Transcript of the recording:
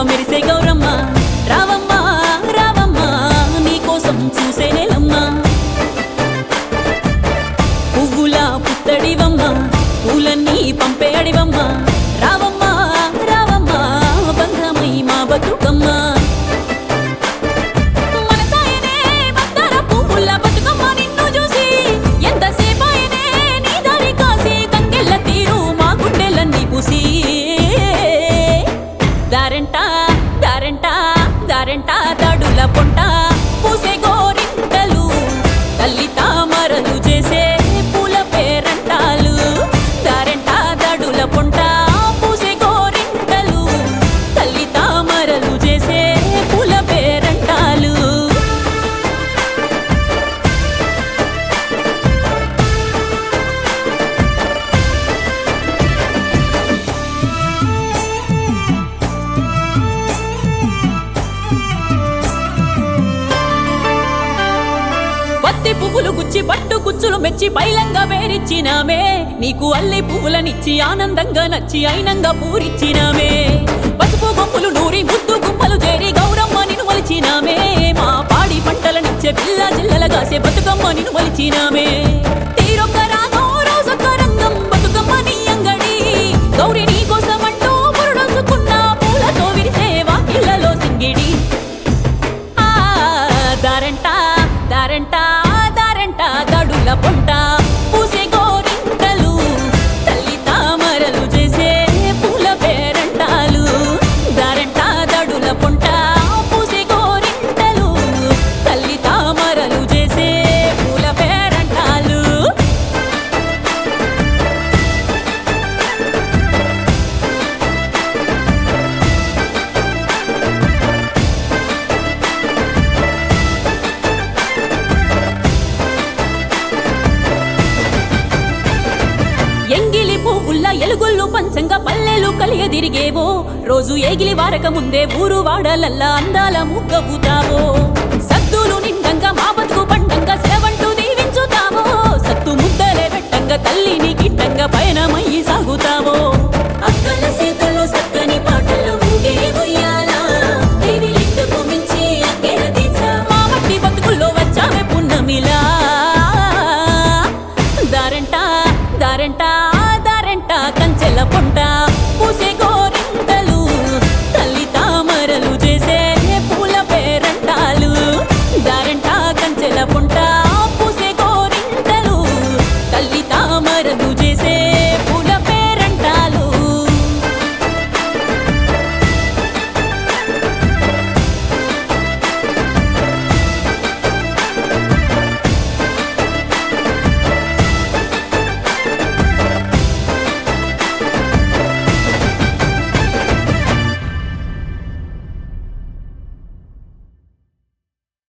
మెరిసే గౌరమ్మ రావమ్మ రావమ్మ నీకోసం చూసే నెలమ్మ పువ్వుల పుత్తడివమ్మ పూలన్నీ పంపే అడివమ్మ రావమ్మ రావమ్మ బంధమై మా బతుకమ్మ మనసాయనే మందార పువ్వుల బతుకమ్మ నిన్ను చూసి ఎంతసేపాయనే నీ దారి కాసి తంగెళ్ళ తీరు మా గుండెలన్నీ పూసి దారెంట దారెంట దారెంట దాడుల పొంట పూసే గోరింటలు తల్లి తామరలు చేసే పూల పేరంటాలు దారెంట దాడుల పొంట పూసే గోరింటలు తల్లి తామరలు చేసే పూల పేరంటాలు పత్తి పువ్వులు గుచ్చి పట్టు కుచ్చులు మెచ్చి పైలంగా వేరిచ్చినామే నీకు అల్లి పువ్వులనిచ్చి ఆనందంగా నచ్చి అయినంగా పూరిచ్చినామే పసుపు గుంపులు నూరి ముద్దు గుంపలు చేరి గౌరమ్మ నిన్ను మలిచినామే మా పాడి పంటలనిచ్చే పిల్ల జిల్లల కాసే బతుకమ్మ నిన్ను మలిచినామే తీరొక్క రాగం రోజొక్క రంగం బతుకమ్మ నీ అంగడి గౌరి నీ కోసమంటూ పురుడొసుకున్న పూలతో విరిసే వాకిళ్ళలో సింగిడి ఆ దారంట దారంట దారంట దడుల పొంట పూసే గోరింటలు తల్లి తామరలు చేసే పూల పేరంటాలు దారంట దడుల పొంట పూసే గోరింటలు తల్లి తామరలు చేసే పూల పేరంటాలు ఎంగిలి పువ్వుల్ల ఎలుగుళ్ళు పంచంగా పల్లెలు కలియదిరిగేవో రోజు ఏగిలి వారక ముందే ఊరు వాడలల్లా అందాల ముగ్గవుతావో సద్దులు నిండంగా మా బతుకు పండంగా సెలవంటూ దీవించుతావో సత్తు ముద్దలే పెట్టంగా తల్లిని గిట్టంగా పయనమయ్యి సాగుతావో అక్కల సీతలు సక్కని పాటలు ఊగే ఉయ్యాల దేవి లింగకు మించి అక్కెర తీర్చా మా మట్టి బతుకుల్లో వచ్చావే పున్నమిలా దారంట దారంట దారంట కంచెల పొంట పూసే గోరింటలు తల్లి తామరలు చేసే పూల పేరంటాలు దారంట కంచెల పొంట పూసే గోరింటలు తల్లి తామరలు